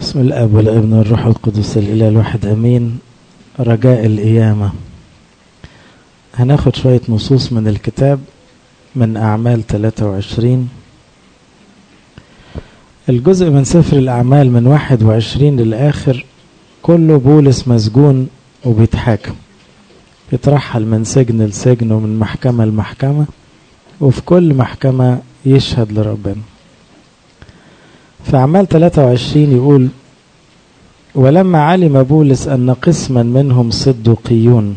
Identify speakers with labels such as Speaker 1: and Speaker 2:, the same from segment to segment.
Speaker 1: بسم الاب والابن والروح القدس الاله الواحد امين رجاء القيامه هناخد شويه نصوص من الكتاب من اعمال 23 الجزء من سفر الاعمال من 21 للاخر كله بولس مسجون وبيتحاكم يترحل من سجن لسجن ومن محكمه لمحكمه وفي كل محكمه يشهد لربنا في أعمال 23 يقول ولما علم بولس أن قسما منهم صدوقيون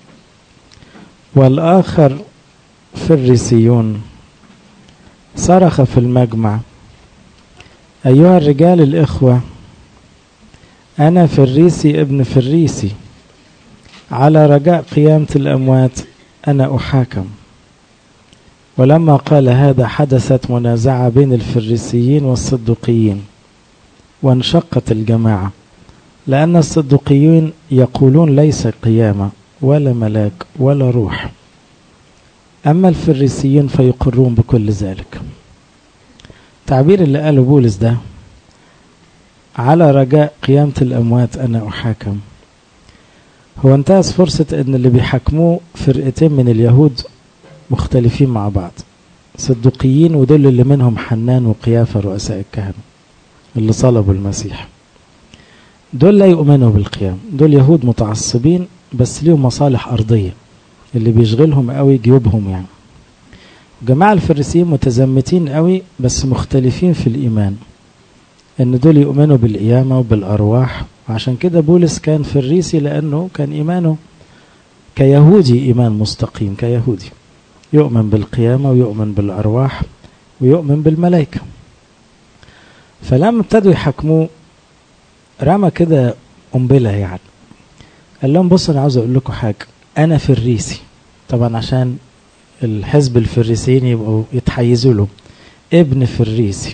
Speaker 1: والآخر فريسيون صرخ في المجمع أيها الرجال الإخوة أنا فريسي ابن فريسي على رجاء قيامة الأموات أنا أحاكم ولما قال هذا حدثت منازعة بين الفريسيين والصدوقيين وانشقت الجماعة لأن الصدوقيين يقولون ليس قيامة ولا ملاك ولا روح أما الفريسيين فيقرون بكل ذلك تعبير اللي قاله بولس ده على رجاء قيامة الأموات أنا أحاكم هو انتهز فرصة أن اللي بيحاكموه فرقتين من اليهود مختلفين مع بعض صدقيين ودول اللي منهم حنان وقيافة رؤساء الكهنة اللي صلبوا المسيح دول لا يؤمنوا بالقيام دول يهود متعصبين بس ليهم مصالح أرضية اللي بيشغلهم قوي جيوبهم يعني جماعة الفريسيين متزمتين قوي بس مختلفين في الإيمان إن دول يؤمنوا بالقيامة وبالأرواح وعشان كده بولس كان فريسي لأنه كان إيمانه كيهودي إيمان مستقيم كيهودي يؤمن بالقيامة ويؤمن بالأرواح ويؤمن بالملائكة فلما ابتدوا يحكموه رمى كده قنبلة يعني قال لهم بصوا أنا عاوز أقول لكم حاجة أنا فريسي طبعا عشان الحزب الفريسيين يبقوا يتحيزوا له ابن فريسي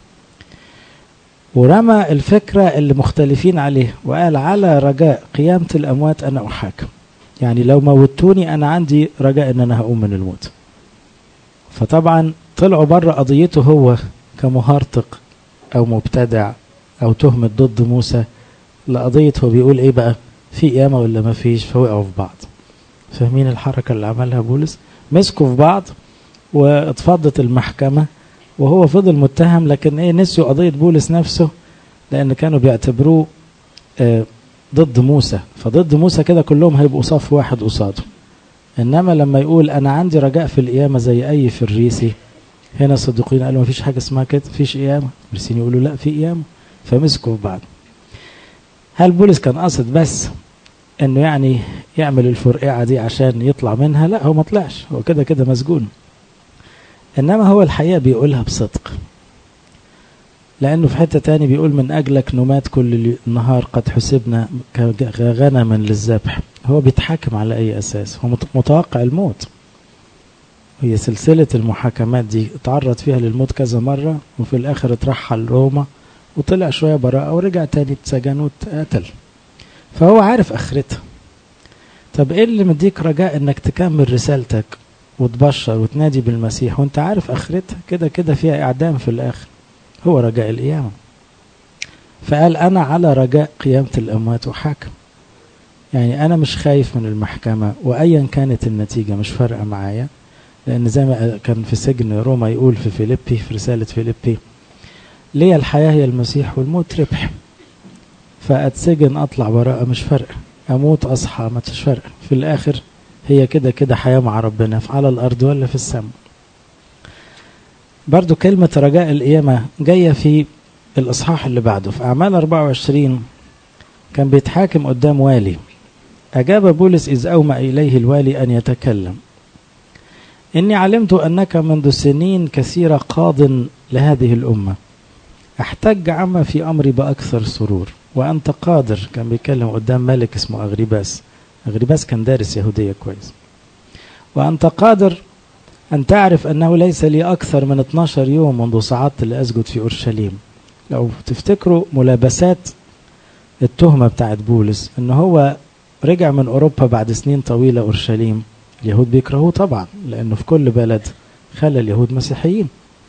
Speaker 1: ورمى الفكرة اللي مختلفين عليه وقال على رجاء قيامة الأموات أنا أحاكم يعني لو موتوني انا عندي رجاء ان انا هقوم من الموت فطبعا طلعوا بره قضيته هو كمهارتق او مبتدع او تهمة ضد موسى لقضية هو بيقول ايه بقى في قيامة ولا ما فيش فوقعوا في بعض فاهمين الحركة اللي عملها بولس مسكوا في بعض واتفضت المحكمة وهو فضل متهم لكن ايه نسيوا قضية بولس نفسه لان كانوا بيعتبروه آه ضد موسى فضد موسى كده كلهم هيبقوا صف واحد قصاده انما لما يقول انا عندي رجاء في القيامه زي اي فريسي هنا الصديقين قالوا مفيش حاجه اسمها كده مفيش قيامه الفريسيين يقولوا لا في قيامه فمسكوا في بعض هل بولس كان قصد بس انه يعني يعمل الفرقعه دي عشان يطلع منها لا هو ما طلعش هو كده كده مسجون انما هو الحقيقه بيقولها بصدق لأنه في حتة تاني بيقول من أجلك نمات كل النهار قد حسبنا كغنما للذبح هو بيتحاكم على أي أساس هو متوقع الموت هي سلسلة المحاكمات دي اتعرض فيها للموت كذا مرة وفي الآخر اترحل روما وطلع شوية براءة ورجع تاني اتسجن واتقتل فهو عارف آخرتها طب ايه اللي مديك رجاء انك تكمل رسالتك وتبشر وتنادي بالمسيح وانت عارف اخرتها كده كده فيها اعدام في الاخر هو رجاء القيامة فقال أنا على رجاء قيامة الأموات وحاكم يعني أنا مش خايف من المحكمة وأيا كانت النتيجة مش فارقة معايا لأن زي ما كان في سجن روما يقول في فيليبي في رسالة فيليبي ليا الحياة هي المسيح والموت ربح فأتسجن أطلع براءة مش فارقة أموت أصحى ما مش فارقة في الآخر هي كده كده حياة مع ربنا على الأرض ولا في السماء برضو كلمة رجاء القيامة جاية في الإصحاح اللي بعده في أعمال 24 كان بيتحاكم قدام والي أجاب بولس إذ أومأ إليه الوالي أن يتكلم إني علمت أنك منذ سنين كثيرة قاض لهذه الأمة أحتج عما في أمري بأكثر سرور وأنت قادر كان بيتكلم قدام ملك اسمه أغريباس أغريباس كان دارس يهودية كويس وأنت قادر أن تعرف أنه ليس لي أكثر من 12 يوم منذ صعدت لأسجد في أورشليم لو تفتكروا ملابسات التهمة بتاعت بولس أنه هو رجع من أوروبا بعد سنين طويلة أورشليم اليهود بيكرهوه طبعا لأنه في كل بلد خلى اليهود مسيحيين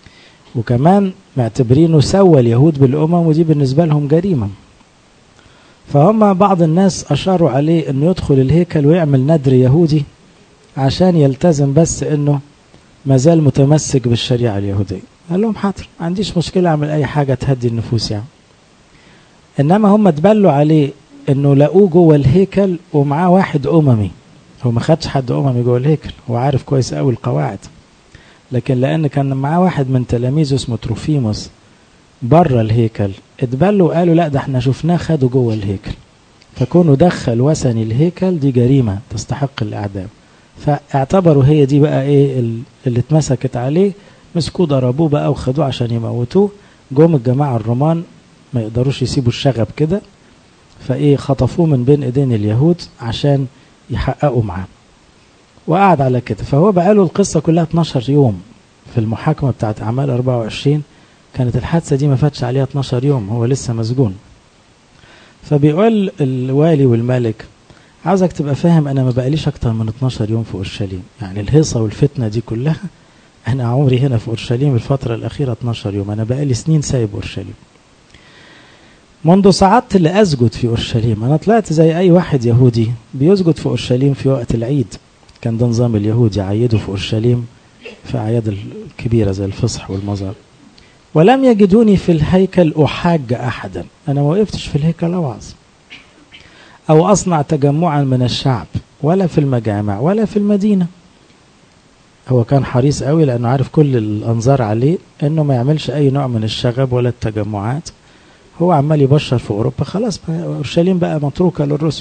Speaker 1: وكمان معتبرينه سوى اليهود بالأمم ودي بالنسبة لهم جريمة فهم بعض الناس أشاروا عليه أنه يدخل الهيكل ويعمل ندر يهودي عشان يلتزم بس أنه ما زال متمسك بالشريعة اليهودية قال لهم حاضر ما عنديش مشكلة أعمل أي حاجة تهدي النفوس يعني إنما هم اتبلوا عليه إنه لقوه جوه الهيكل ومعاه واحد أممي هو ما خدش حد أممي جوه الهيكل هو عارف كويس قوي القواعد لكن لأن كان معاه واحد من تلاميذه اسمه تروفيموس بره الهيكل اتبلوا وقالوا لا ده احنا شفناه خده جوه الهيكل فكونه دخل وثني الهيكل دي جريمة تستحق الإعدام فاعتبروا هي دي بقى ايه اللي اتمسكت عليه مسكوه ضربوه بقى وخدوه عشان يموتوه جم الجماعة الرومان ما يقدروش يسيبوا الشغب كده فايه خطفوه من بين ايدين اليهود عشان يحققوا معاه وقعد على كده فهو بقى له القصة كلها 12 يوم في المحاكمة بتاعت أعمال 24 كانت الحادثة دي ما فاتش عليها 12 يوم هو لسه مسجون فبيقول الوالي والملك عاوزك تبقى فاهم انا ما بقاليش اكتر من 12 يوم في اورشليم يعني الهيصه والفتنه دي كلها انا عمري هنا في اورشليم الفتره الاخيره 12 يوم انا بقالي سنين سايب اورشليم منذ صعدت لاسجد في اورشليم انا طلعت زي اي واحد يهودي بيسجد في اورشليم في وقت العيد كان ده نظام اليهود يعيدوا في اورشليم في اعياد الكبيره زي الفصح والمزار ولم يجدوني في الهيكل احاج احدا انا ما وقفتش في الهيكل اوعظ أو أصنع تجمعا من الشعب ولا في المجامع ولا في المدينة هو كان حريص قوي لأنه عارف كل الأنظار عليه أنه ما يعملش أي نوع من الشغب ولا التجمعات هو عمال يبشر في أوروبا خلاص أورشليم بقى متروكة للرسل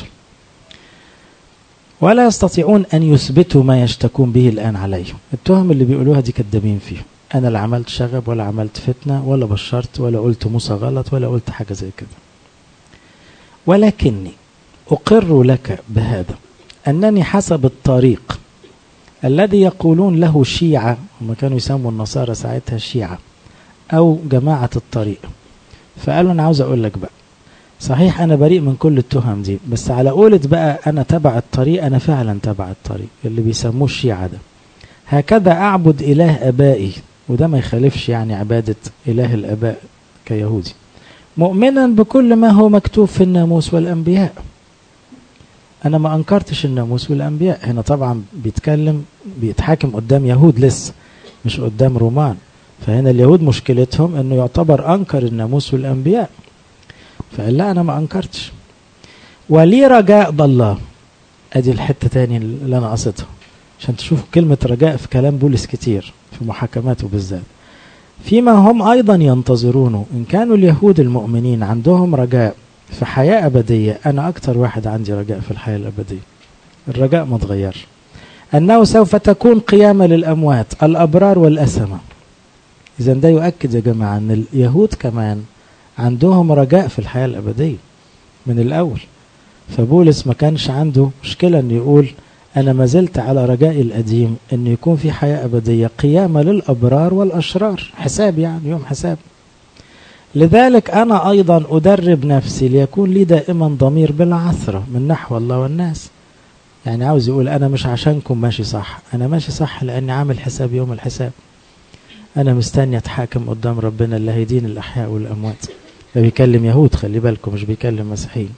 Speaker 1: ولا يستطيعون أن يثبتوا ما يشتكون به الآن عليهم التهم اللي بيقولوها دي كدابين فيهم أنا لا عملت شغب ولا عملت فتنة ولا بشرت ولا قلت موسى غلط ولا قلت حاجة زي كده ولكني أقر لك بهذا أنني حسب الطريق الذي يقولون له شيعة هم كانوا يسموا النصارى ساعتها شيعة أو جماعة الطريق فقالوا أنا عاوز أقول لك بقى صحيح أنا بريء من كل التهم دي بس على قولة بقى أنا تبع الطريق أنا فعلا تبع الطريق اللي بيسموه الشيعة ده هكذا أعبد إله أبائي وده ما يخالفش يعني عبادة إله الآباء كيهودي مؤمنا بكل ما هو مكتوب في الناموس والأنبياء أنا ما أنكرتش الناموس والأنبياء هنا طبعا بيتكلم بيتحاكم قدام يهود لسه مش قدام رومان فهنا اليهود مشكلتهم أنه يعتبر أنكر الناموس والأنبياء فقال لا أنا ما أنكرتش ولي رجاء بالله أدي الحتة تاني اللي أنا قصدها عشان تشوفوا كلمة رجاء في كلام بولس كتير في محاكماته بالذات فيما هم أيضا ينتظرونه إن كانوا اليهود المؤمنين عندهم رجاء في حياة أبدية أنا أكتر واحد عندي رجاء في الحياة الأبدية الرجاء ما تغيرش أنه سوف تكون قيامة للأموات الأبرار والأسمة إذا ده يؤكد يا جماعة أن اليهود كمان عندهم رجاء في الحياة الأبدية من الأول فبولس ما كانش عنده مشكلة أن يقول أنا ما زلت على رجائي القديم أن يكون في حياة أبدية قيامة للأبرار والأشرار حساب يعني يوم حساب لذلك أنا أيضا أدرب نفسي ليكون لي دائما ضمير بالعثرة من نحو الله والناس يعني عاوز يقول أنا مش عشانكم ماشي صح أنا ماشي صح لأني عامل حساب يوم الحساب أنا مستني أتحاكم قدام ربنا اللي هيدين الأحياء والأموات ده بيكلم يهود خلي بالكم مش بيكلم مسيحيين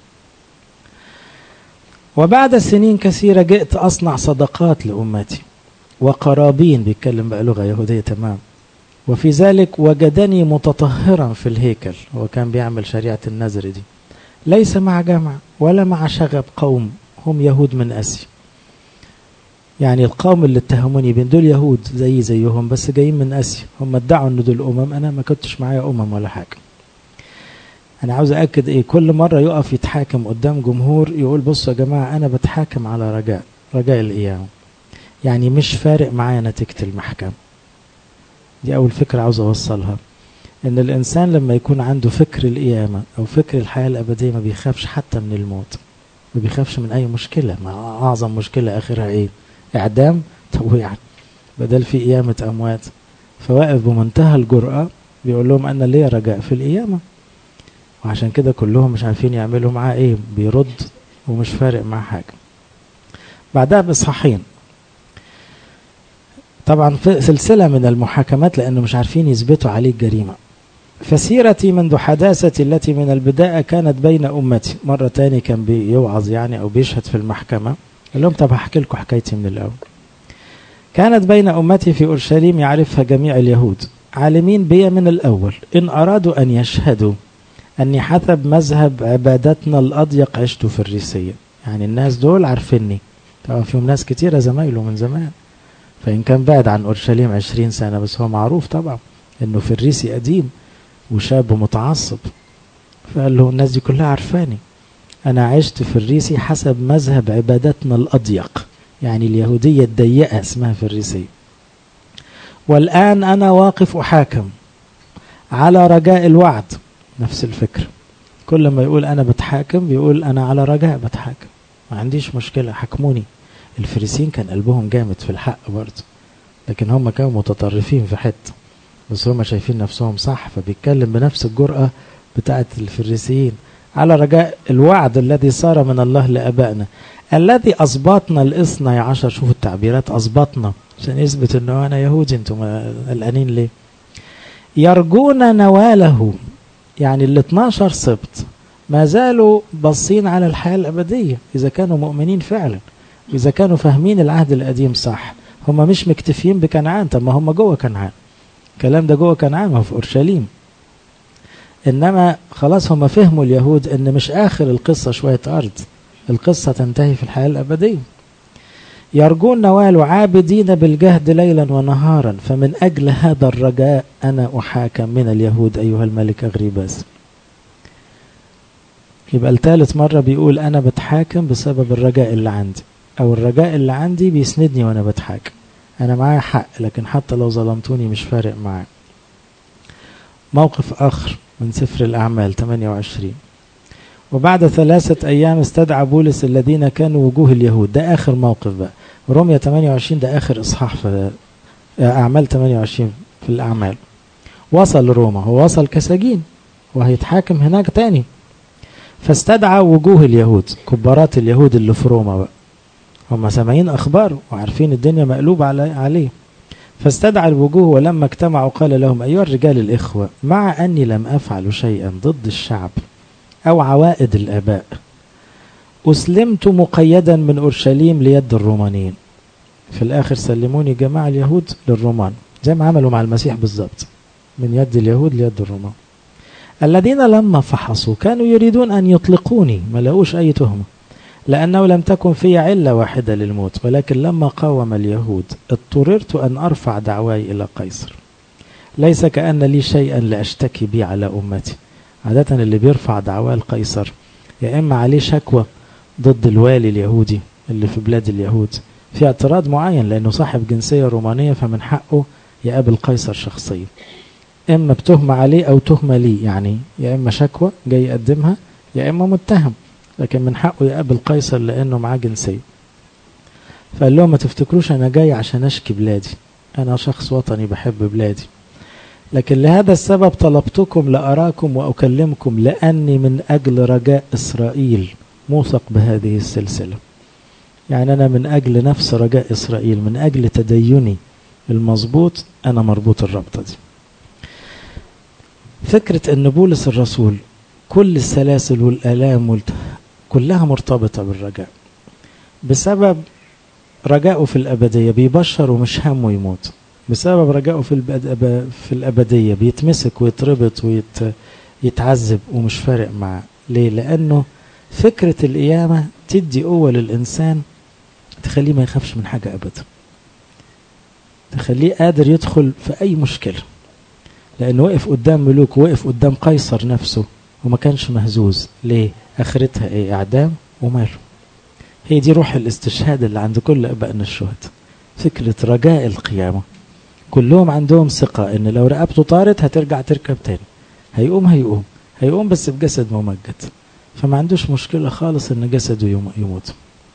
Speaker 1: وبعد سنين كثيرة جئت أصنع صدقات لأمتي وقرابين بيتكلم بقى لغة يهودية تمام وفي ذلك وجدني متطهرا في الهيكل هو كان بيعمل شريعة النذر دي ليس مع جمع ولا مع شغب قوم هم يهود من أسيا يعني القوم اللي اتهموني بين دول يهود زي زيهم بس جايين من اسيا هم ادعوا ان دول امم انا ما كنتش معايا امم ولا حاجه انا عاوز اكد ايه كل مره يقف يتحاكم قدام جمهور يقول بصوا يا جماعه انا بتحاكم على رجاء رجاء القيامه يعني مش فارق معايا نتيجه المحكمه دي اول فكره عاوز اوصلها ان الانسان لما يكون عنده فكر القيامه او فكر الحياه الابديه ما بيخافش حتى من الموت ما بيخافش من اي مشكله ما اعظم مشكله اخرها ايه اعدام طب يعني بدل في قيامه اموات فواقف بمنتهى الجرأة بيقول لهم أنا ليا رجاء في القيامة وعشان كده كلهم مش عارفين يعملوا معاه إيه بيرد ومش فارق معاه حاجة بعدها بإصحاحين طبعا في سلسلة من المحاكمات لأنه مش عارفين يثبتوا عليه الجريمة فسيرتي منذ حداثتي التي من البداية كانت بين أمتي مرة تاني كان بيوعظ يعني أو بيشهد في المحكمة قال لهم طب هحكي لكم حكايتي من الأول كانت بين أمتي في أورشليم يعرفها جميع اليهود عالمين بي من الأول إن أرادوا أن يشهدوا أني حسب مذهب عبادتنا الأضيق عشت في الريسية يعني الناس دول عارفيني طبعا فيهم ناس كتيرة زمايله من زمان فإن كان بعد عن أورشليم عشرين سنة بس هو معروف طبعا إنه في الريسي قديم وشاب متعصب فقال له الناس دي كلها عارفاني أنا عشت في الريسي حسب مذهب عبادتنا الأضيق يعني اليهودية الضيقة اسمها في الريسي والآن أنا واقف أحاكم على رجاء الوعد نفس الفكرة كل ما يقول أنا بتحاكم بيقول أنا على رجاء بتحاكم ما عنديش مشكلة حكموني الفريسين كان قلبهم جامد في الحق برضه لكن هم كانوا متطرفين في حتة بس هم شايفين نفسهم صح فبيتكلم بنفس الجرأة بتاعت الفريسيين على رجاء الوعد الذي صار من الله لأبائنا الذي أصبطنا الاثني عشر شوفوا التعبيرات أصبطنا عشان يثبت أنه أنا يهودي أنتم قلقانين ليه يرجون نواله يعني ال 12 سبط ما زالوا باصين على الحياة الأبدية إذا كانوا مؤمنين فعلا إذا كانوا فاهمين العهد القديم صح هم مش مكتفيين بكنعان طب ما هم جوه كنعان الكلام ده جوه كنعان ما في أورشليم إنما خلاص هم فهموا اليهود إن مش آخر القصة شوية أرض القصة تنتهي في الحياة الأبدية يرجون نوال عابدين بالجهد ليلا ونهارا فمن أجل هذا الرجاء أنا أحاكم من اليهود أيها الملك أغريباس يبقى الثالث مرة بيقول أنا بتحاكم بسبب الرجاء اللي عندي أو الرجاء اللي عندي بيسندني وأنا بتحاكم أنا معايا حق لكن حتى لو ظلمتوني مش فارق معايا موقف آخر من سفر الأعمال 28 وبعد ثلاثة أيام استدعى بولس الذين كانوا وجوه اليهود ده آخر موقف بقى رومية 28 ده آخر إصحاح في أعمال 28 في الأعمال وصل روما هو وصل كسجين وهيتحاكم هناك تاني فاستدعى وجوه اليهود كبارات اليهود اللي في روما بقى هم سامعين أخبار وعارفين الدنيا مقلوبة عليه فاستدعى الوجوه ولما اجتمعوا قال لهم أيها الرجال الإخوة مع أني لم أفعل شيئا ضد الشعب أو عوائد الآباء أسلمت مقيدا من أورشليم ليد الرومانيين في الآخر سلموني جماعة اليهود للرومان زي ما عملوا مع المسيح بالظبط من يد اليهود ليد الرومان الذين لما فحصوا كانوا يريدون أن يطلقوني ما لقوش أي تهمة لأنه لم تكن في علة واحدة للموت ولكن لما قاوم اليهود اضطررت أن أرفع دعواي إلى قيصر ليس كأن لي شيئا لأشتكي به على أمتي عادة اللي بيرفع دعواه لقيصر يا إما عليه شكوى ضد الوالي اليهودي اللي في بلاد اليهود في اعتراض معين لأنه صاحب جنسية رومانية فمن حقه يقابل قيصر شخصيا إما بتهمة عليه أو تهمة ليه يعني يا إما شكوى جاي يقدمها يا إما متهم لكن من حقه يقابل قيصر لأنه معاه جنسية فقال لهم ما تفتكروش أنا جاي عشان أشكي بلادي أنا شخص وطني بحب بلادي لكن لهذا السبب طلبتكم لأراكم وأكلمكم لأني من أجل رجاء إسرائيل موثق بهذه السلسلة يعني أنا من أجل نفس رجاء إسرائيل من أجل تديني المظبوط أنا مربوط الربطة دي فكرة أن بولس الرسول كل السلاسل والآلام كلها مرتبطة بالرجاء بسبب رجائه في الأبدية بيبشر ومش همه يموت بسبب رجائه في, في الأبدية بيتمسك ويتربط ويتعذب ومش فارق معاه ليه؟ لأنه فكرة القيامة تدي قوة للإنسان تخليه ما يخافش من حاجة أبدا تخليه قادر يدخل في أي مشكلة لأنه وقف قدام ملوك وقف قدام قيصر نفسه وما كانش مهزوز ليه؟ آخرتها إيه؟ إعدام وماله هي دي روح الاستشهاد اللي عند كل أبائنا الشهداء فكرة رجاء القيامة كلهم عندهم ثقة إن لو رقبته طارت هترجع تركب تاني هيقوم هيقوم هيقوم بس بجسد ممجد فما عندوش مشكلة خالص إن جسده يموت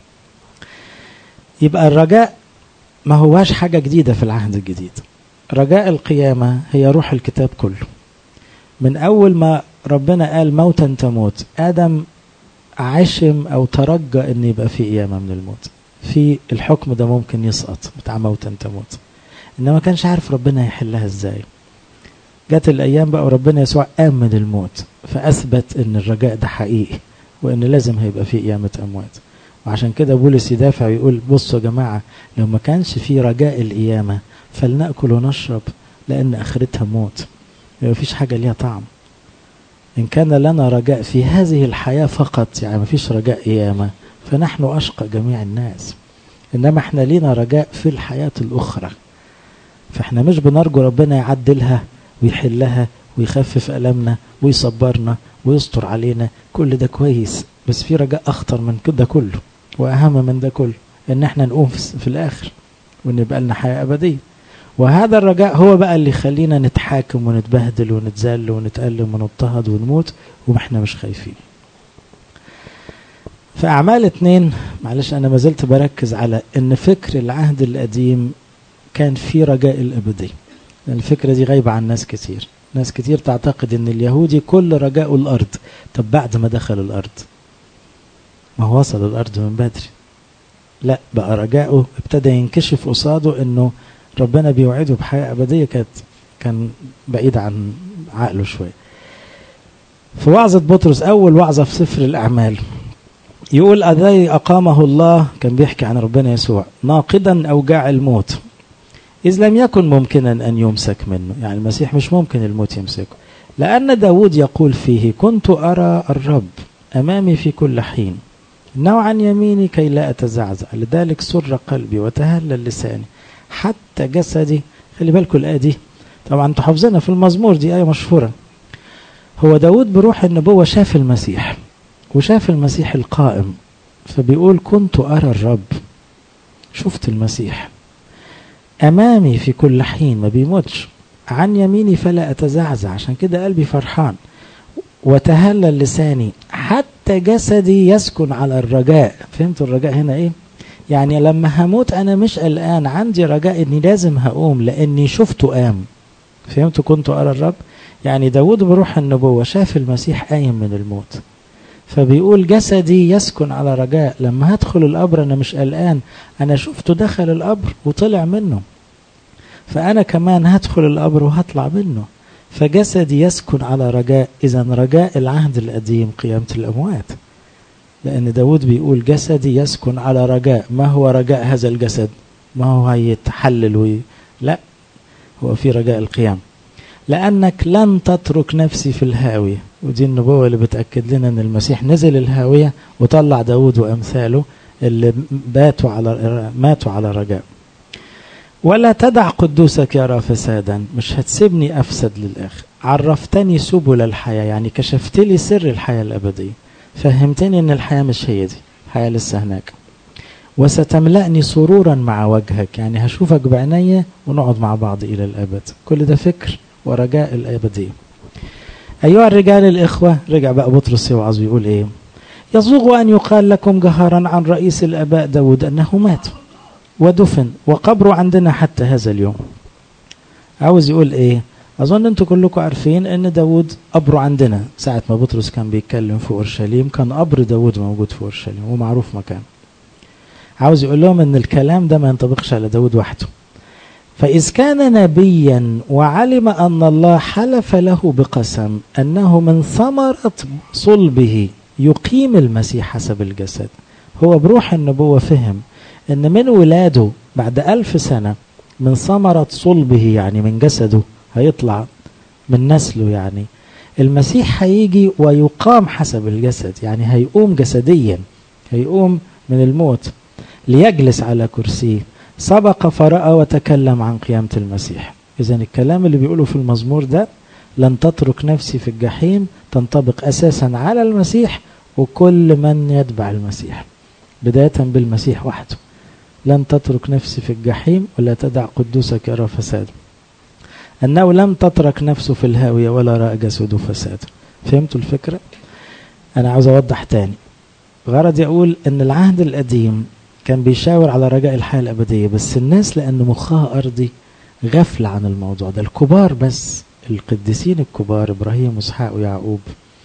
Speaker 1: يبقى الرجاء ما هواش حاجة جديدة في العهد الجديد رجاء القيامة هي روح الكتاب كله من أول ما ربنا قال موتا تموت آدم عشم أو ترجى أن يبقى في قيامة من الموت في الحكم ده ممكن يسقط بتاع موتا تموت إنما ما كانش عارف ربنا يحلها إزاي جت الأيام بقى وربنا يسوع قام من الموت فأثبت إن الرجاء ده حقيقي وإن لازم هيبقى فيه قيامة أموات وعشان كده بولس يدافع ويقول بصوا يا جماعة لو ما كانش في رجاء القيامة فلنأكل ونشرب لأن آخرتها موت ما فيش حاجة ليها طعم إن كان لنا رجاء في هذه الحياة فقط يعني ما فيش رجاء قيامة فنحن أشقى جميع الناس إنما إحنا لينا رجاء في الحياة الأخرى فإحنا مش بنرجو ربنا يعدلها ويحلها ويخفف ألمنا ويصبرنا ويستر علينا كل ده كويس بس في رجاء أخطر من كده كله وأهم من ده كله إن إحنا نقوم في الآخر وإن يبقى لنا حياة أبدية وهذا الرجاء هو بقى اللي يخلينا نتحاكم ونتبهدل ونتذل ونتألم ونضطهد ونموت وما احنا مش خايفين في أعمال اتنين معلش أنا ما زلت بركز على إن فكر العهد القديم كان في رجاء الأبدي الفكرة دي غايبة عن ناس كتير ناس كتير تعتقد إن اليهودي كل رجاءه الأرض طب بعد ما دخل الأرض ما هو وصل الأرض من بدري لا بقى رجاؤه ابتدى ينكشف قصاده إنه ربنا بيوعده بحياة أبدية كانت كان بعيد عن عقله شوية في وعظة بطرس أول وعظة في سفر الأعمال يقول أذي أقامه الله كان بيحكي عن ربنا يسوع ناقدا أوجاع الموت إذ لم يكن ممكنا أن يمسك منه يعني المسيح مش ممكن الموت يمسكه لأن داود يقول فيه كنت أرى الرب أمامي في كل حين إنه عن يميني كي لا أتزعزع لذلك سر قلبي وتهلل لساني حتى جسدي خلي بالكم الآية دي طبعا انتوا حافظينها في المزمور دي آية مشهورة هو داود بروح النبوة شاف المسيح وشاف المسيح القائم فبيقول كنت أرى الرب شفت المسيح أمامي في كل حين ما بيموتش عن يميني فلا أتزعزع عشان كده قلبي فرحان وتهلل لساني حتى جسدي يسكن على الرجاء فهمتوا الرجاء هنا ايه يعني لما هموت انا مش قلقان عندي رجاء اني لازم هقوم لاني شفته قام فهمتوا كنت ارى الرب يعني داود بروح النبوة شاف المسيح قايم من الموت فبيقول جسدي يسكن على رجاء لما هدخل القبر انا مش قلقان انا شفته دخل القبر وطلع منه فانا كمان هدخل القبر وهطلع منه فجسدي يسكن على رجاء اذا رجاء العهد القديم قيامة الاموات لأن داود بيقول جسدي يسكن على رجاء ما هو رجاء هذا الجسد ما هو هيتحلل وي... لا هو في رجاء القيام لأنك لن تترك نفسي في الهاوية ودي النبوة اللي بتأكد لنا أن المسيح نزل الهاوية وطلع داود وأمثاله اللي باتوا على ماتوا على رجاء ولا تدع قدوسك يرى فسادا مش هتسيبني أفسد للآخر عرفتني سبل الحياة يعني كشفت لي سر الحياة الأبدية فهمتني ان الحياة مش هي دي الحياة لسه هناك وستملأني سرورا مع وجهك يعني هشوفك بعيني ونقعد مع بعض إلى الأبد كل ده فكر ورجاء الأبدية أيها الرجال الإخوة رجع بقى بطرس يوعظ ويقول إيه يصوغ أن يقال لكم جهرا عن رئيس الآباء داود أنه مات ودفن وقبره عندنا حتى هذا اليوم عاوز يقول إيه أظن أنتم كلكم عارفين أن داود قبره عندنا ساعة ما بطرس كان بيتكلم في أورشليم كان قبر داود موجود في أورشليم ومعروف مكان عاوز يقول لهم أن الكلام ده ما ينطبقش على داود وحده فإذ كان نبيا وعلم أن الله حلف له بقسم أنه من ثمرة صلبه يقيم المسيح حسب الجسد هو بروح النبوة فهم أن من ولاده بعد ألف سنة من ثمرة صلبه يعني من جسده هيطلع من نسله يعني المسيح هيجي ويقام حسب الجسد يعني هيقوم جسديا هيقوم من الموت ليجلس على كرسيه سبق فرأى وتكلم عن قيامة المسيح إذا الكلام اللي بيقوله في المزمور ده لن تترك نفسي في الجحيم تنطبق أساسا على المسيح وكل من يتبع المسيح بداية بالمسيح وحده لن تترك نفسي في الجحيم ولا تدع قدوسك يرى فساد أنه لم تترك نفسه في الهاوية ولا رأى جسده فساد فهمتوا الفكرة؟ أنا عاوز أوضح تاني غرضي أقول أن العهد القديم كان بيشاور على رجاء الحياة الأبدية بس الناس لأن مخها أرضي غفل عن الموضوع ده الكبار بس القديسين الكبار إبراهيم وإسحاق ويعقوب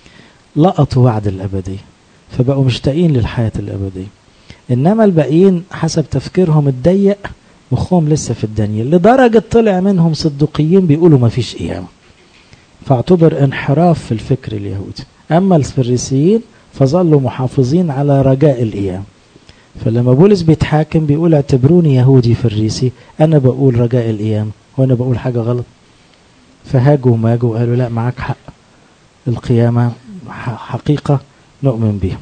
Speaker 1: لقطوا وعد الأبدية فبقوا مشتاقين للحياة الأبدية إنما الباقيين حسب تفكيرهم الضيق مخهم لسه في الدنيا لدرجة طلع منهم صدقيين بيقولوا ما فيش قيامة فاعتبر انحراف في الفكر اليهودي أما الفريسيين فظلوا محافظين على رجاء القيامة فلما بولس بيتحاكم بيقول اعتبروني يهودي فريسي أنا بقول رجاء القيامة وأنا بقول حاجة غلط فهاجوا وماجوا وقالوا لا معاك حق القيامة حقيقة نؤمن بها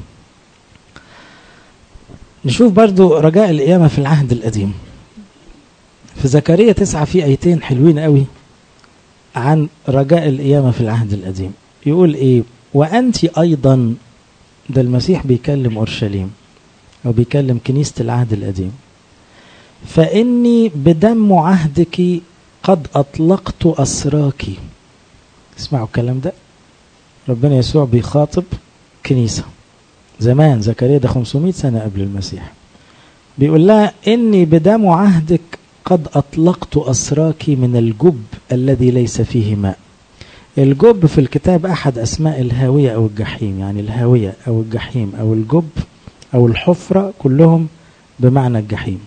Speaker 1: نشوف برضو رجاء القيامة في العهد القديم في زكريا تسعة في ايتين حلوين قوي عن رجاء القيامة في العهد القديم يقول ايه وانت ايضا ده المسيح بيكلم اورشليم او بيكلم كنيسة العهد القديم فاني بدم عهدك قد اطلقت اسراك اسمعوا الكلام ده ربنا يسوع بيخاطب كنيسة زمان زكريا ده 500 سنة قبل المسيح بيقول لها إني بدم عهدك قد أطلقت أسراك من الجب الذي ليس فيه ماء الجب في الكتاب أحد أسماء الهاوية أو الجحيم يعني الهاوية أو الجحيم أو الجب أو الحفرة كلهم بمعنى الجحيم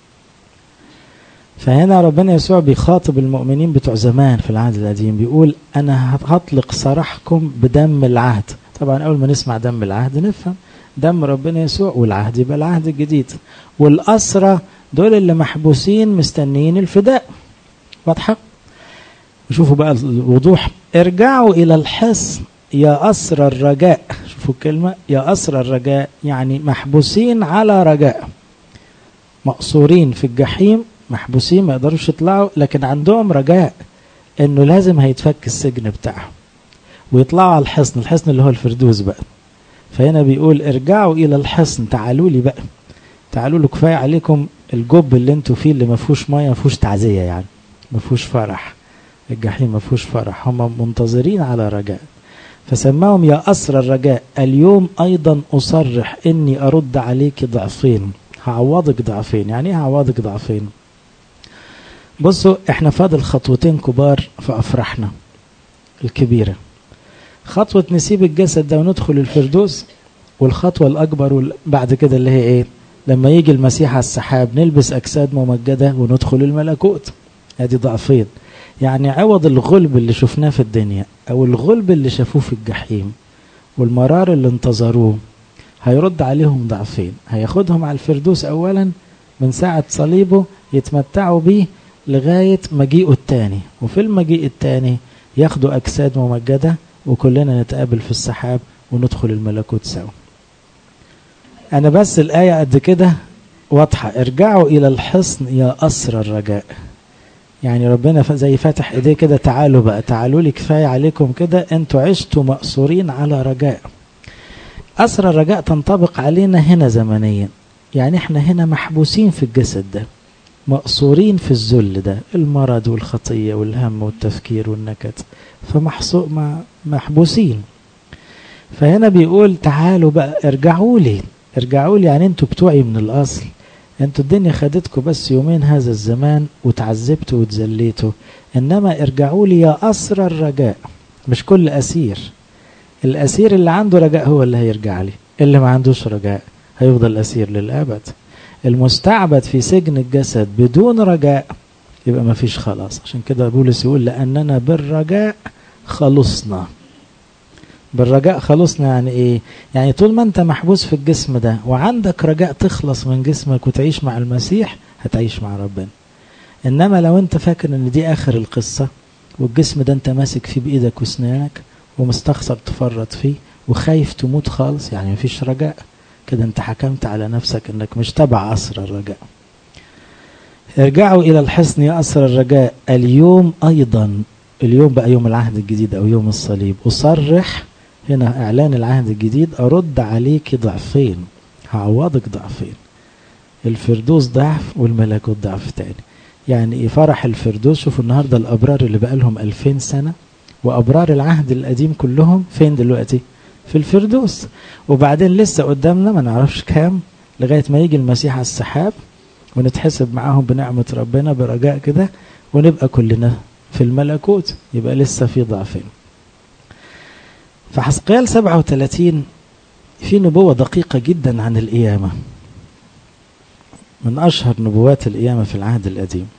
Speaker 1: فهنا ربنا يسوع بيخاطب المؤمنين بتوع زمان في العهد القديم بيقول أنا هطلق سراحكم بدم العهد طبعا أول ما نسمع دم العهد نفهم دم ربنا يسوع والعهد يبقى العهد الجديد والأسرة دول اللي محبوسين مستنيين الفداء واضحة شوفوا بقى الوضوح ارجعوا إلى الحصن يا أسر الرجاء شوفوا الكلمة يا أسر الرجاء يعني محبوسين على رجاء مقصورين في الجحيم محبوسين ما يقدروش يطلعوا لكن عندهم رجاء انه لازم هيتفك السجن بتاعهم ويطلعوا على الحصن الحصن اللي هو الفردوس بقى فهنا بيقول ارجعوا الى الحصن تعالوا لي بقى تعالوا له كفايه عليكم الجب اللي انتوا فيه اللي ما فيهوش ميه ما فيهوش تعزيه يعني ما فيهوش فرح الجحيم ما فيهوش فرح هم منتظرين على رجاء فسماهم يا أسر الرجاء اليوم أيضا أصرح إني أرد عليك ضعفين هعوضك ضعفين يعني ايه هعوضك ضعفين بصوا احنا فاضل خطوتين كبار في أفراحنا الكبيرة خطوة نسيب الجسد ده وندخل الفردوس والخطوة الأكبر بعد كده اللي هي إيه لما يجي المسيح على السحاب نلبس أجساد ممجدة وندخل الملكوت ادي ضعفين يعني عوض الغلب اللي شفناه في الدنيا أو الغلب اللي شافوه في الجحيم والمرار اللي انتظروه هيرد عليهم ضعفين هياخدهم على الفردوس أولا من ساعة صليبه يتمتعوا بيه لغاية مجيئه التاني وفي المجيء التاني ياخدوا أجساد ممجدة وكلنا نتقابل في السحاب وندخل الملكوت سوا أنا بس الآية قد كده واضحة ارجعوا إلى الحصن يا أسر الرجاء يعني ربنا زي فاتح ايديه كده تعالوا بقى تعالوا لي كفاية عليكم كده انتوا عشتوا مأسورين على رجاء أسر الرجاء تنطبق علينا هنا زمنيا يعني احنا هنا محبوسين في الجسد ده مقصورين في الذل ده المرض والخطية والهم والتفكير والنكد فمحبوسين فهنا بيقول تعالوا بقى ارجعوا لي ارجعوا لي يعني انتوا بتوعي من الأصل انتوا الدنيا خدتكم بس يومين هذا الزمان وتعذبتوا وتذليتوا انما ارجعوا لي يا أسر الرجاء مش كل أسير الأسير اللي عنده رجاء هو اللي هيرجع لي اللي ما عندوش رجاء هيفضل أسير للأبد المستعبد في سجن الجسد بدون رجاء يبقى ما فيش خلاص عشان كده بولس يقول لأننا بالرجاء خلصنا بالرجاء خلصنا يعني ايه يعني طول ما انت محبوس في الجسم ده وعندك رجاء تخلص من جسمك وتعيش مع المسيح هتعيش مع ربنا انما لو انت فاكر ان دي اخر القصة والجسم ده انت ماسك فيه بايدك واسنانك ومستخسر تفرط فيه وخايف تموت خالص يعني مفيش رجاء كده انت حكمت على نفسك انك مش تبع أسر الرجاء ارجعوا إلى الحصن يا أسر الرجاء اليوم أيضا اليوم بقى يوم العهد الجديد أو يوم الصليب أصرح هنا إعلان العهد الجديد أرد عليك ضعفين هعوضك ضعفين الفردوس ضعف والملكوت ضعف تاني يعني فرح الفردوس شوفوا النهاردة الأبرار اللي بقى لهم ألفين سنة وأبرار العهد القديم كلهم فين دلوقتي في الفردوس وبعدين لسه قدامنا ما نعرفش كام لغاية ما يجي المسيح على السحاب ونتحسب معاهم بنعمة ربنا برجاء كده ونبقى كلنا في الملكوت يبقى لسه في ضعفين فحسقيال 37 في نبوة دقيقة جدا عن القيامة من أشهر نبوات القيامة في العهد القديم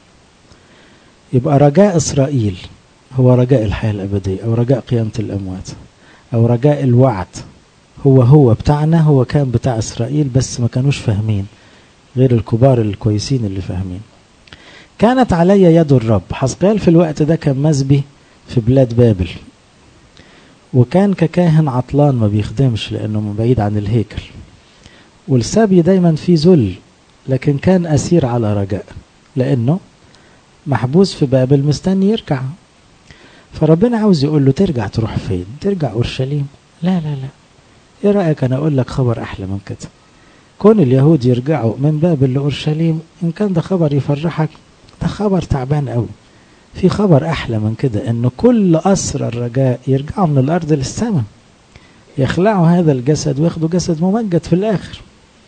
Speaker 1: يبقى رجاء إسرائيل هو رجاء الحياة الأبدية أو رجاء قيامة الأموات أو رجاء الوعد هو هو بتاعنا هو كان بتاع إسرائيل بس ما كانوش فاهمين غير الكبار الكويسين اللي فاهمين كانت علي يد الرب حسقيال في الوقت ده كان مسبي في بلاد بابل وكان ككاهن عطلان ما بيخدمش لأنه بعيد عن الهيكل والسبي دايما في ذل لكن كان أسير على رجاء لأنه محبوس في بابل مستني يرجع فربنا عاوز يقول له ترجع تروح فين ترجع أورشليم لا لا لا ايه رأيك انا اقول لك خبر احلى من كده كون اليهود يرجعوا من بابل لأورشليم ان كان ده خبر يفرحك ده خبر تعبان قوي في خبر احلى من كده ان كل اسر الرجاء يرجعوا من الارض للسماء يخلعوا هذا الجسد وياخدوا جسد ممجد في الاخر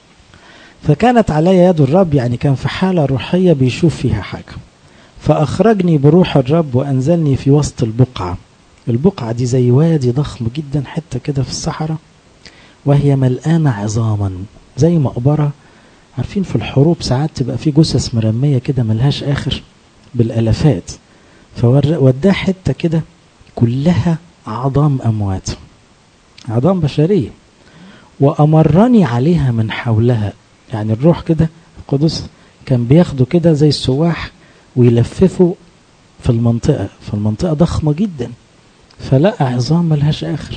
Speaker 1: فكانت علي يد الرب يعني كان في حالة روحية بيشوف فيها حاجة فأخرجني بروح الرب وأنزلني في وسط البقعة البقعة دي زي وادي ضخم جدا حتة كده في الصحراء وهي ملقانة عظاما زي مقبرة عارفين في الحروب ساعات تبقى في جثث مرمية كده ملهاش آخر بالألفات فوداه حتة كده كلها عظام أموات عظام بشرية وأمرني عليها من حولها يعني الروح كده القدس كان بياخده كده زي السواح ويلففه في المنطقة فالمنطقة ضخمة جدا فلقى عظام ملهاش آخر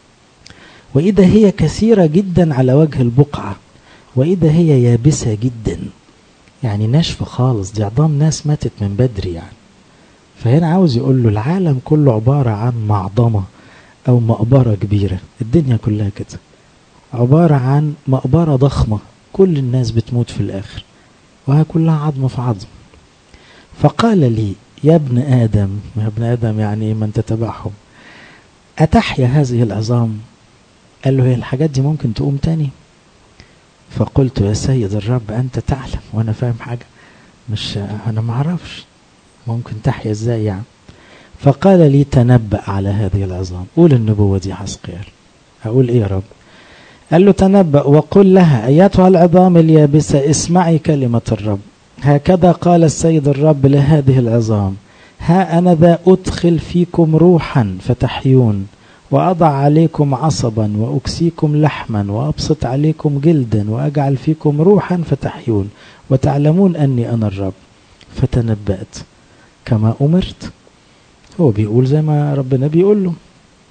Speaker 1: وإذا هي كثيرة جدا على وجه البقعة وإذا هي يابسة جدا يعني ناشفة خالص دي عظام ناس ماتت من بدري يعني فهنا عاوز يقول له العالم كله عبارة عن معضمة أو مقبرة كبيرة الدنيا كلها كده عبارة عن مقبرة ضخمة كل الناس بتموت في الآخر وهي كلها عظم في عظم فقال لي يا ابن آدم يا ابن آدم يعني من تتبعهم أتحيا هذه العظام قال له هي الحاجات دي ممكن تقوم تاني فقلت يا سيد الرب أنت تعلم وأنا فاهم حاجة مش أنا ما أعرفش ممكن تحيا إزاي يعني فقال لي تنبأ على هذه العظام قول النبوة دي حسقيال أقول إيه يا رب قال له تنبأ وقل لها أيتها العظام اليابسة اسمعي كلمة الرب هكذا قال السيد الرب لهذه العظام ها أنا ذا أدخل فيكم روحا فتحيون وأضع عليكم عصبا وأكسيكم لحما وأبسط عليكم جلدا وأجعل فيكم روحا فتحيون وتعلمون أني أنا الرب فتنبأت كما أمرت هو بيقول زي ما ربنا بيقول له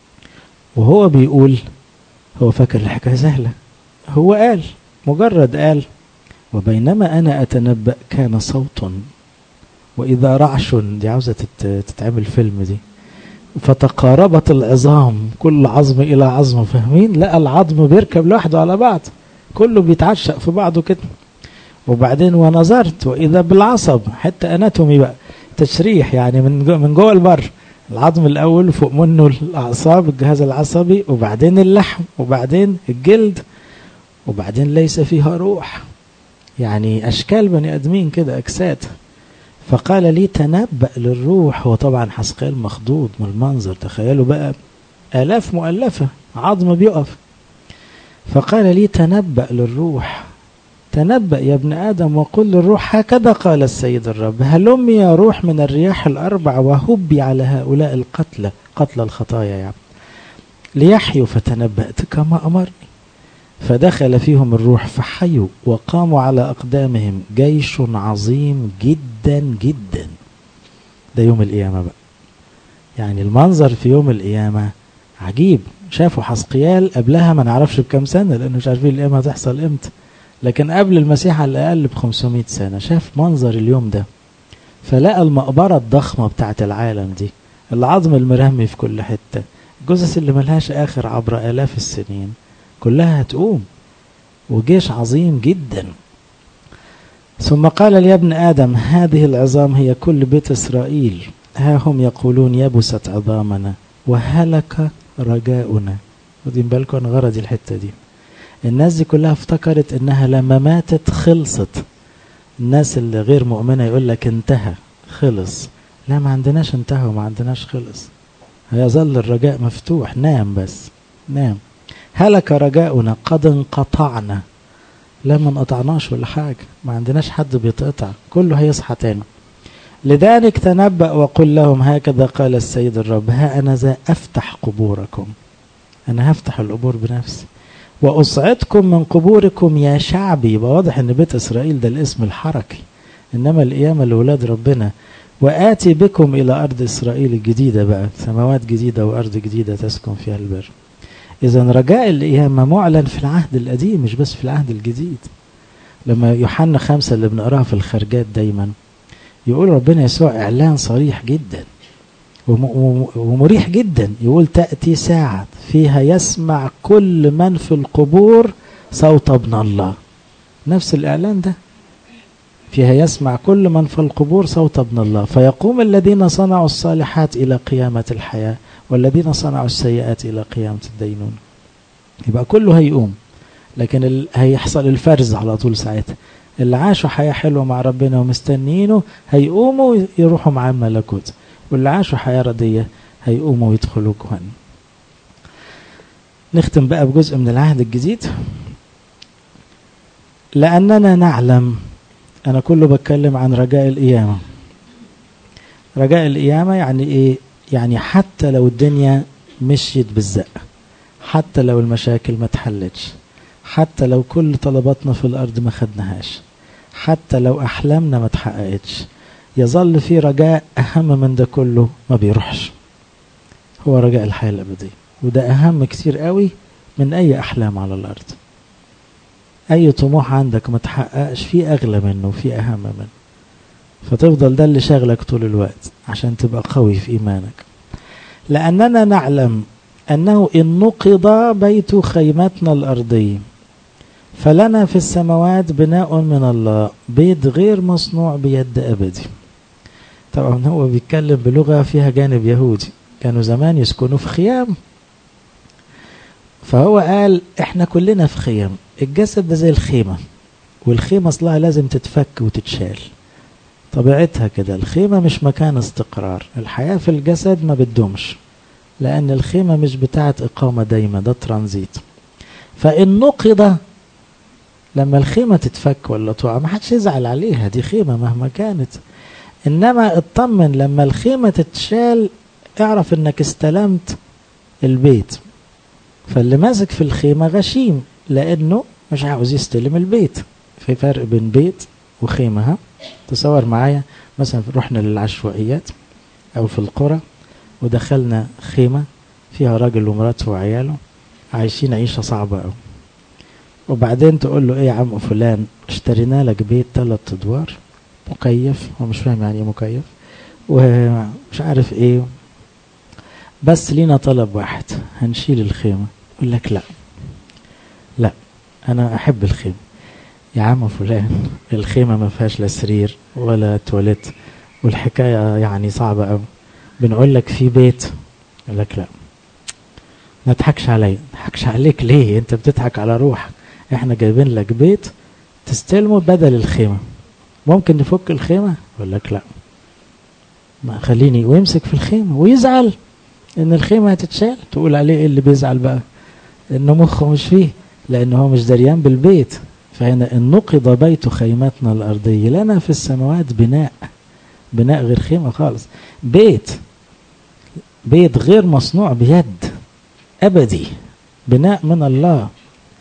Speaker 1: وهو بيقول هو فاكر الحكاية سهلة هو قال مجرد قال وبينما أنا أتنبأ كان صوت وإذا رعش دي عاوزة تتعمل فيلم دي فتقاربت العظام كل عظم إلى عظم فاهمين لا العظم بيركب لوحده على بعض كله بيتعشق في بعضه كده وبعدين ونظرت وإذا بالعصب حتى أناتومي بقى تشريح يعني من جو من جوه البر العظم الأول فوق منه الأعصاب الجهاز العصبي وبعدين اللحم وبعدين الجلد وبعدين ليس فيها روح يعني أشكال بني آدمين كده أجساد فقال لي تنبأ للروح هو طبعا حسقيال مخضوض من المنظر تخيلوا بقى آلاف مؤلفة عظم بيقف فقال لي تنبأ للروح تنبأ يا ابن آدم وقل للروح هكذا قال السيد الرب هلم يا روح من الرياح الأربع وهبي على هؤلاء القتلى قتل الخطايا يعني ليحيوا فتنبأت كما أمرني فدخل فيهم الروح فحيوا وقاموا على أقدامهم جيش عظيم جدا جدا ده يوم القيامة بقى يعني المنظر في يوم القيامة عجيب شافوا حسقيال قبلها ما نعرفش بكم سنة لأنه مش عارفين القيامة هتحصل امتى لكن قبل المسيح على الأقل ب 500 سنة شاف منظر اليوم ده فلقى المقبرة الضخمة بتاعت العالم دي العظم المرمي في كل حتة الجثث اللي ملهاش آخر عبر آلاف السنين كلها هتقوم وجيش عظيم جدا ثم قال لي يا ابن آدم هذه العظام هي كل بيت إسرائيل ها هم يقولون يبست عظامنا وهلك رجاؤنا واخدين بالكم غرض الحتة دي الناس دي كلها افتكرت انها لما ماتت خلصت الناس اللي غير مؤمنة يقول لك انتهى خلص لا ما عندناش انتهى وما عندناش خلص هيظل الرجاء مفتوح نام بس نام هلك رجاؤنا قد انقطعنا لا ما انقطعناش ولا حاجة ما عندناش حد بيتقطع كله هيصحى تاني لذلك تنبأ وقل لهم هكذا قال السيد الرب ها أنا ذا أفتح قبوركم أنا هفتح القبور بنفسي وأصعدكم من قبوركم يا شعبي يبقى واضح أن بيت إسرائيل ده الاسم الحركي إنما القيامة لأولاد ربنا وآتي بكم إلى أرض إسرائيل الجديدة بقى سماوات جديدة وأرض جديدة تسكن فيها البر إذا رجاء القيامة معلن في العهد القديم مش بس في العهد الجديد لما يوحنا خمسة اللي بنقراها في الخارجات دايما يقول ربنا يسوع إعلان صريح جدا ومريح جدا يقول تأتي ساعة فيها يسمع كل من في القبور صوت ابن الله نفس الإعلان ده فيها يسمع كل من في القبور صوت ابن الله فيقوم الذين صنعوا الصالحات إلى قيامة الحياة والذين صنعوا السيئات إلى قيامة الدينون يبقى كله هيقوم لكن ال... هيحصل الفرز على طول ساعتها اللي عاشوا حياة حلوة مع ربنا ومستنيينه هيقوموا يروحوا مع الملكوت واللي عاشوا حياة ردية هيقوموا ويدخلوا جهنم نختم بقى بجزء من العهد الجديد لأننا نعلم أنا كله بتكلم عن رجاء القيامة رجاء القيامة يعني إيه يعني حتى لو الدنيا مشيت بالزق حتى لو المشاكل ما اتحلتش حتى لو كل طلباتنا في الأرض ما خدناهاش حتى لو أحلامنا ما اتحققتش يظل في رجاء أهم من ده كله ما بيروحش هو رجاء الحياة الأبدية وده أهم كتير قوي من أي أحلام على الأرض أي طموح عندك ما تحققش في أغلى منه وفي أهم منه فتفضل ده اللي شاغلك طول الوقت عشان تبقى قوي في إيمانك لأننا نعلم أنه إن نقض بيت خيمتنا الأرضي فلنا في السماوات بناء من الله بيت غير مصنوع بيد أبدي طبعا هو بيتكلم بلغة فيها جانب يهودي كانوا زمان يسكنوا في خيام فهو قال احنا كلنا في خيام الجسد ده زي الخيمة والخيمة اصلها لازم تتفك وتتشال طبيعتها كده الخيمة مش مكان استقرار الحياة في الجسد ما بتدومش لأن الخيمة مش بتاعة إقامة دايمة ده ترانزيت فإن نقض لما الخيمة تتفك ولا تقع ما حدش يزعل عليها دي خيمة مهما كانت إنما اطمن لما الخيمة تتشال اعرف إنك استلمت البيت فاللي ماسك في الخيمة غشيم لأنه مش عاوز يستلم البيت في فرق بين بيت وخيمة ها تصور معايا مثلا رحنا للعشوائيات أو في القرى ودخلنا خيمة فيها راجل ومراته وعياله عايشين عيشة صعبة أوي وبعدين تقول له ايه يا عم فلان اشترينا لك بيت ثلاث ادوار مكيف هو مش فاهم يعني ايه مكيف ومش عارف ايه بس لينا طلب واحد هنشيل الخيمة يقول لك لا لا انا احب الخيمة يا عم فلان الخيمة ما فيهاش لا سرير ولا تواليت والحكاية يعني صعبة قوي بنقول لك في بيت يقول لك لا ما تضحكش عليا ما تضحكش عليك ليه انت بتضحك على روحك احنا جايبين لك بيت تستلمه بدل الخيمة ممكن نفك الخيمة يقول لك لا ما خليني ويمسك في الخيمة ويزعل ان الخيمة هتتشال تقول عليه ايه اللي بيزعل بقى انه مخه مش فيه لان هو مش دريان بالبيت فهنا ان نقض بيت خيمتنا الارضية لنا في السماوات بناء بناء غير خيمة خالص بيت بيت غير مصنوع بيد أبدي بناء من الله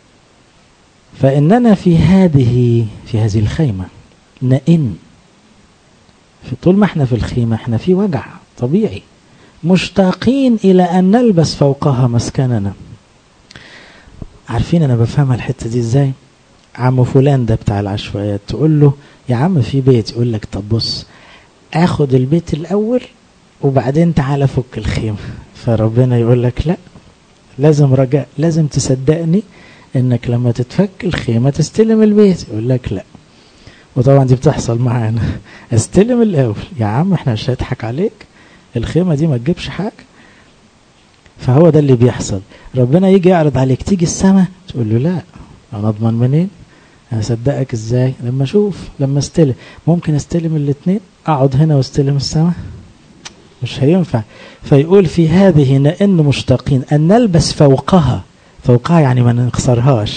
Speaker 1: فإننا في هذه في هذه الخيمة نئن في طول ما احنا في الخيمة احنا في وجع طبيعي مشتاقين إلى أن نلبس فوقها مسكننا عارفين أنا بفهمها الحتة دي إزاي عم فلان ده بتاع العشوائيات تقول له يا عم في بيت يقول لك طب بص اخد البيت الأول وبعدين تعالى فك الخيمة فربنا يقول لك لا لازم رجاء لازم تصدقني انك لما تتفك الخيمة تستلم البيت يقول لك لا وطبعا دي بتحصل معانا استلم الاول يا عم احنا مش هنضحك عليك الخيمة دي ما تجيبش حاجة فهو ده اللي بيحصل ربنا يجي يعرض عليك تيجي السماء تقول له لا انا اضمن منين هصدقك ازاي لما اشوف لما استلم ممكن استلم الاثنين اقعد هنا واستلم السماء مش هينفع فيقول في هذه نئن مشتاقين أن نلبس فوقها فوقها يعني ما نخسرهاش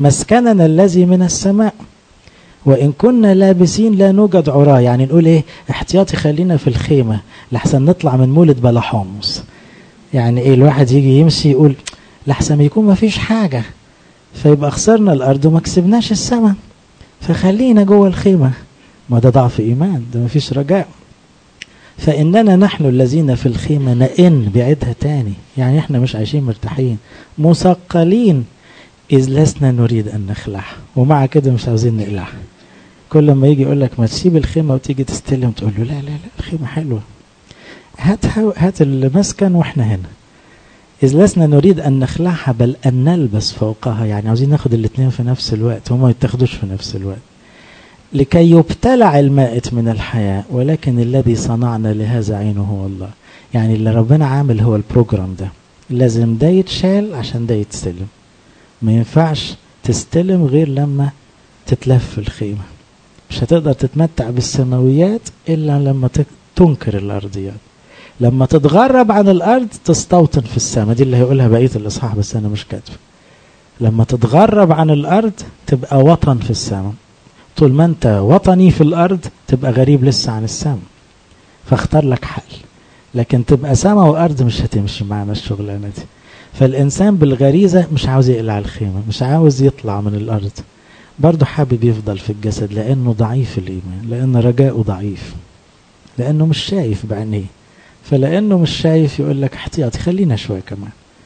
Speaker 1: مسكننا الذي من السماء وإن كنا لابسين لا نوجد عراة يعني نقول إيه احتياطي خلينا في الخيمة لحسن نطلع من مولد بلا حمص يعني إيه الواحد يجي يمشي يقول لحسن يكون ما فيش حاجة فيبقى خسرنا الأرض وما كسبناش السماء فخلينا جوه الخيمة ما ده ضعف إيمان ده ما فيش رجاء فإننا نحن الذين في الخيمة نئن بعيدها تاني يعني احنا مش عايشين مرتاحين مثقلين إذ لسنا نريد أن نخلعها ومع كده مش عاوزين نقلعها كل ما يجي يقول لك ما تسيب الخيمة وتيجي تستلم تقول له لا لا لا الخيمة حلوة هات هات المسكن واحنا هنا إذ لسنا نريد أن نخلعها بل أن نلبس فوقها يعني عاوزين ناخد الاثنين في نفس الوقت وما يتاخدوش في نفس الوقت لكي يبتلع المائت من الحياة ولكن الذي صنعنا لهذا عينه هو الله يعني اللي ربنا عامل هو البروجرام ده لازم ده يتشال عشان ده يتستلم ما ينفعش تستلم غير لما تتلف الخيمة مش هتقدر تتمتع بالسماويات إلا لما تنكر الأرضيات لما تتغرب عن الأرض تستوطن في السماء دي اللي هيقولها بقية الإصحاح بس أنا مش كاتبه لما تتغرب عن الأرض تبقى وطن في السماء طول ما أنت وطني في الأرض تبقى غريب لسه عن السماء فاختار لك حل لكن تبقى سماء وأرض مش هتمشي معنا الشغلانة دي فالإنسان بالغريزة مش عاوز يقلع الخيمة مش عاوز يطلع من الأرض برضه حابب يفضل في الجسد لأنه ضعيف الإيمان لأن رجاؤه ضعيف لأنه مش شايف بعينيه فلأنه مش شايف يقول لك احتياطي خلينا شوية كمان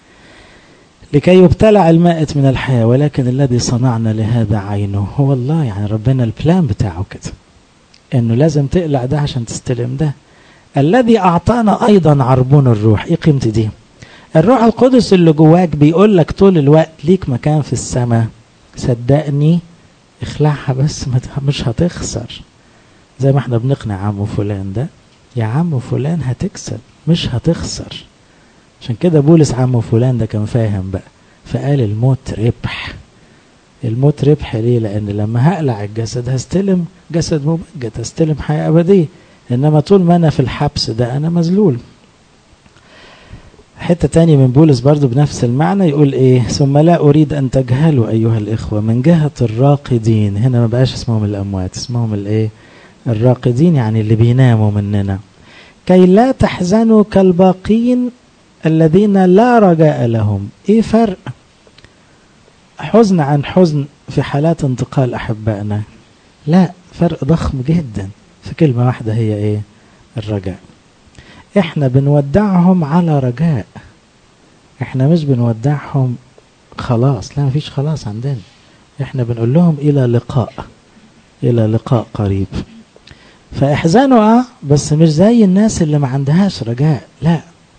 Speaker 1: لكي يبتلع المائت من الحياة ولكن الذي صنعنا لهذا عينه هو الله يعني ربنا البلان بتاعه كده انه لازم تقلع ده عشان تستلم ده الذي اعطانا ايضا عربون الروح ايه قيمة دي الروح القدس اللي جواك بيقول لك طول الوقت ليك مكان في السماء صدقني اخلعها بس مش هتخسر زي ما احنا بنقنع عمو فلان ده يا عم فلان هتكسب مش هتخسر عشان كده بولس عم فلان ده كان فاهم بقى فقال الموت ربح الموت ربح ليه لان لما هقلع الجسد هستلم جسد مبجد هستلم حياة أبدية إنما طول ما أنا في الحبس ده أنا مذلول حتة تاني من بولس برضو بنفس المعنى يقول ايه ثم لا اريد ان تجهلوا ايها الاخوة من جهة الراقدين هنا ما بقاش اسمهم الاموات اسمهم الايه الراقدين يعني اللي بيناموا مننا كي لا تحزنوا كالباقين الذين لا رجاء لهم ايه فرق حزن عن حزن في حالات انتقال احبائنا لا فرق ضخم جدا في كلمة واحدة هي ايه الرجاء احنا بنودعهم على رجاء احنا مش بنودعهم خلاص لا مفيش خلاص عندنا احنا بنقول لهم الى لقاء الى لقاء قريب فاحزنوا اه بس مش زي الناس اللي ما عندهاش رجاء لا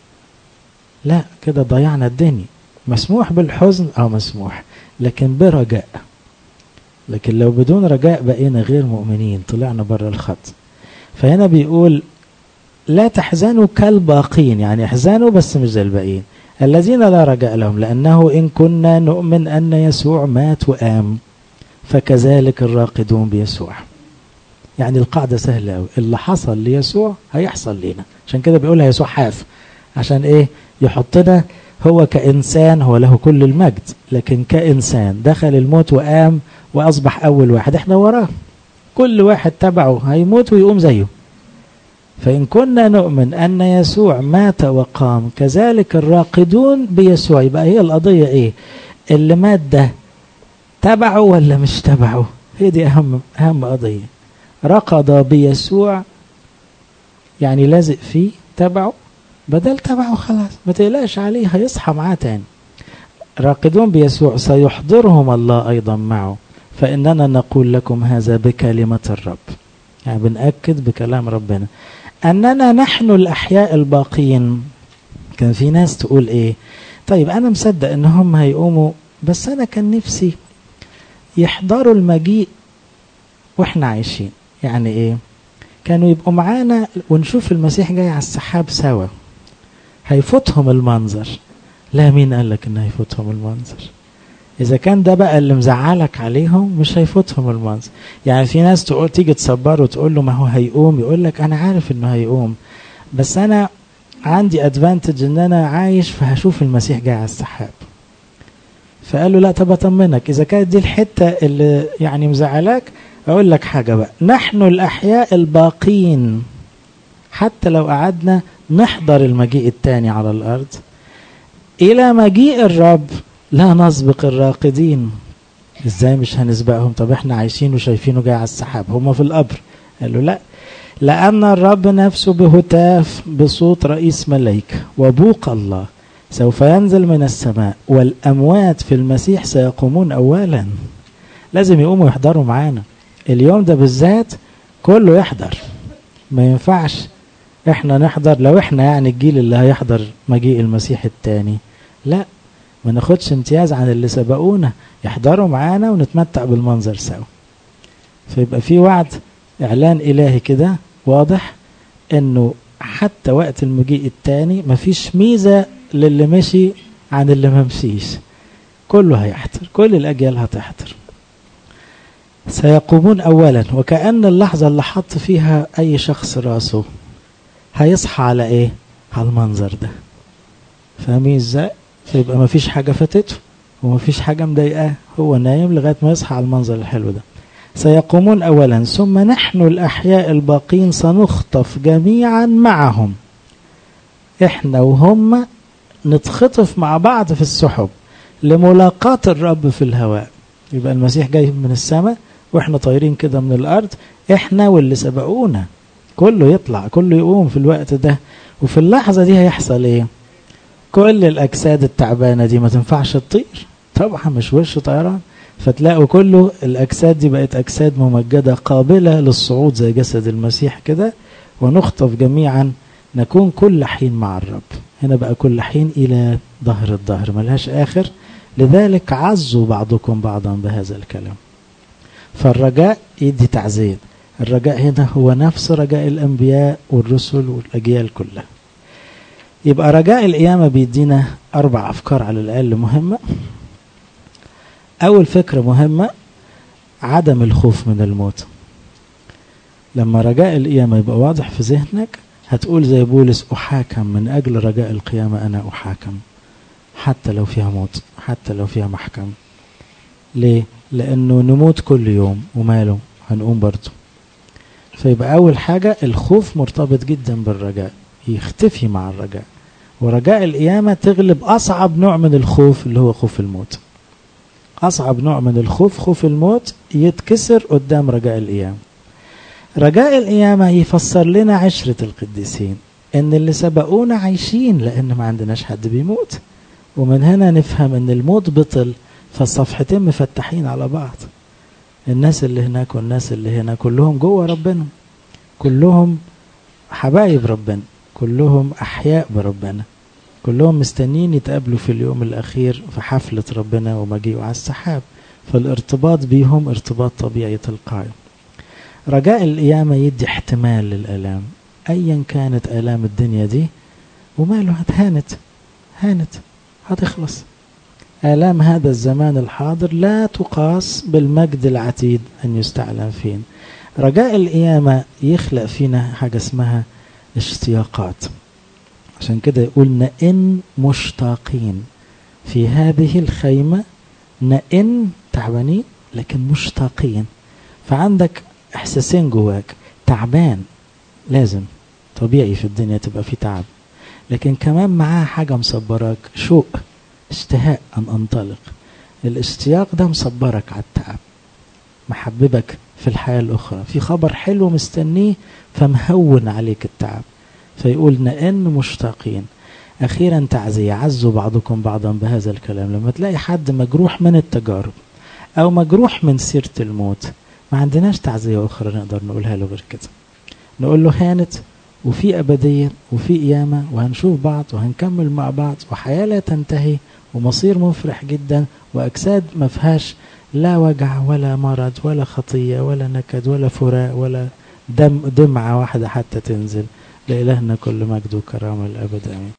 Speaker 1: لا كده ضيعنا الدنيا مسموح بالحزن او مسموح لكن برجاء لكن لو بدون رجاء بقينا غير مؤمنين طلعنا بره الخط فهنا بيقول لا تحزنوا كالباقين يعني احزنوا بس مش زي الباقيين الذين لا رجاء لهم لأنه إن كنا نؤمن أن يسوع مات وقام فكذلك الراقدون بيسوع يعني القاعدة سهلة أوي اللي حصل ليسوع هيحصل لينا عشان كده بيقولها يسوع حاف عشان إيه يحطنا هو كإنسان هو له كل المجد لكن كإنسان دخل الموت وقام وأصبح أول واحد إحنا وراه كل واحد تبعه هيموت ويقوم زيه فإن كنا نؤمن أن يسوع مات وقام كذلك الراقدون بيسوع يبقى هي القضية إيه اللي مات ده تبعه ولا مش تبعه هي دي أهم أهم قضية رقد بيسوع يعني لازق فيه تبعه بدل تبعه خلاص ما تقلقش عليه هيصحى معاه تاني راقدون بيسوع سيحضرهم الله أيضا معه فإننا نقول لكم هذا بكلمة الرب يعني بنأكد بكلام ربنا أننا نحن الأحياء الباقين كان في ناس تقول إيه طيب أنا مصدق إن هم هيقوموا بس أنا كان نفسي يحضروا المجيء وإحنا عايشين يعني إيه كانوا يبقوا معانا ونشوف المسيح جاي على السحاب سوا هيفوتهم المنظر لا مين قال لك إن هيفوتهم المنظر إذا كان ده بقى اللي مزعلك عليهم مش هيفوتهم المنظر يعني في ناس تقول تيجي تصبره وتقول له ما هو هيقوم يقول لك أنا عارف إنه هيقوم بس أنا عندي ادفانتج إن أنا عايش فهشوف المسيح جاي على السحاب فقال له لا طب اطمنك اذا كانت دي الحته اللي يعني مزعلاك اقول لك حاجه بقى نحن الاحياء الباقين حتى لو قعدنا نحضر المجيء الثاني على الارض الى مجيء الرب لا نسبق الراقدين ازاي مش هنسبقهم طب احنا عايشين وشايفينه جاي على السحاب هما في القبر قال له لا لأن الرب نفسه بهتاف بصوت رئيس ملائكة وبوق الله سوف ينزل من السماء والأموات في المسيح سيقومون أولا لازم يقوموا يحضروا معانا اليوم ده بالذات كله يحضر ما ينفعش احنا نحضر لو احنا يعني الجيل اللي هيحضر مجيء المسيح التاني لا ما ناخدش امتياز عن اللي سبقونا يحضروا معانا ونتمتع بالمنظر سوا فيبقى في وعد اعلان الهي كده واضح انه حتى وقت المجيء التاني مفيش ميزة للي مشي عن اللي ما مشيش كله هيحضر كل الاجيال هتحضر سيقومون اولا وكأن اللحظة اللي حط فيها اي شخص راسه هيصحى على ايه على المنظر ده فاهمين ازاي فيبقى مفيش حاجة فاتته ومفيش حاجة مضايقاه هو نايم لغاية ما يصحى على المنظر الحلو ده سيقومون أولا ثم نحن الأحياء الباقين سنخطف جميعا معهم إحنا وهم نتخطف مع بعض في السحب لملاقاة الرب في الهواء يبقى المسيح جاي من السماء وإحنا طايرين كده من الأرض إحنا واللي سبقونا كله يطلع كله يقوم في الوقت ده وفي اللحظة دي هيحصل إيه كل الأجساد التعبانة دي ما تنفعش تطير طبعا مش وش طيران فتلاقوا كله الأجساد دي بقت أجساد ممجدة قابلة للصعود زي جسد المسيح كده ونخطف جميعا نكون كل حين مع الرب هنا بقى كل حين إلى ظهر الظهر ملهاش آخر لذلك عزوا بعضكم بعضا بهذا الكلام فالرجاء يدي تعزية الرجاء هنا هو نفس رجاء الأنبياء والرسل والأجيال كلها يبقى رجاء القيامة بيدينا أربع أفكار على الأقل مهمة أول فكرة مهمة عدم الخوف من الموت لما رجاء القيامة يبقى واضح في ذهنك هتقول زي بولس أحاكم من أجل رجاء القيامة أنا أحاكم حتى لو فيها موت حتى لو فيها محكمة ليه؟ لأنه نموت كل يوم وماله هنقوم برضه فيبقى أول حاجة الخوف مرتبط جدا بالرجاء يختفي مع الرجاء ورجاء القيامة تغلب أصعب نوع من الخوف اللي هو خوف الموت أصعب نوع من الخوف خوف الموت يتكسر قدام رجاء القيامة رجاء القيامة يفسر لنا عشرة القديسين إن اللي سبقونا عايشين لأن ما عندناش حد بيموت ومن هنا نفهم إن الموت بطل فالصفحتين مفتحين على بعض الناس اللي هناك والناس اللي هنا كلهم جوه ربنا كلهم حبايب ربنا كلهم أحياء بربنا كلهم مستنين يتقابلوا في اليوم الأخير في حفلة ربنا ومجيئه على السحاب فالارتباط بيهم ارتباط طبيعي تلقائي رجاء القيامة يدي احتمال للآلام أيا كانت آلام الدنيا دي وماله هتهانت هانت هتخلص آلام هذا الزمان الحاضر لا تقاس بالمجد العتيد أن يستعلم فين رجاء القيامة يخلق فينا حاجة اسمها اشتياقات عشان كده يقول نئن مشتاقين في هذه الخيمة نئن تعبانين لكن مشتاقين فعندك احساسين جواك تعبان لازم طبيعي في الدنيا تبقى في تعب لكن كمان معاها حاجة مصبراك شوق اشتهاء أن أنطلق الاشتياق ده مصبرك على التعب محببك في الحياة الأخرى في خبر حلو مستنيه فمهون عليك التعب فيقول نئن مشتاقين أخيرا تعزية عزوا بعضكم بعضا بهذا الكلام لما تلاقي حد مجروح من التجارب أو مجروح من سيرة الموت ما عندناش تعزية أخرى نقدر نقولها له غير كده نقول له هانت وفي أبدية وفي قيامة وهنشوف بعض وهنكمل مع بعض وحياة لا تنتهي ومصير مفرح جدا وأجساد ما فيهاش لا وجع ولا مرض ولا خطية ولا نكد ولا فراق ولا دم دمعة واحدة حتى تنزل لإلهنا كل مجد وكرامة الأبد آمين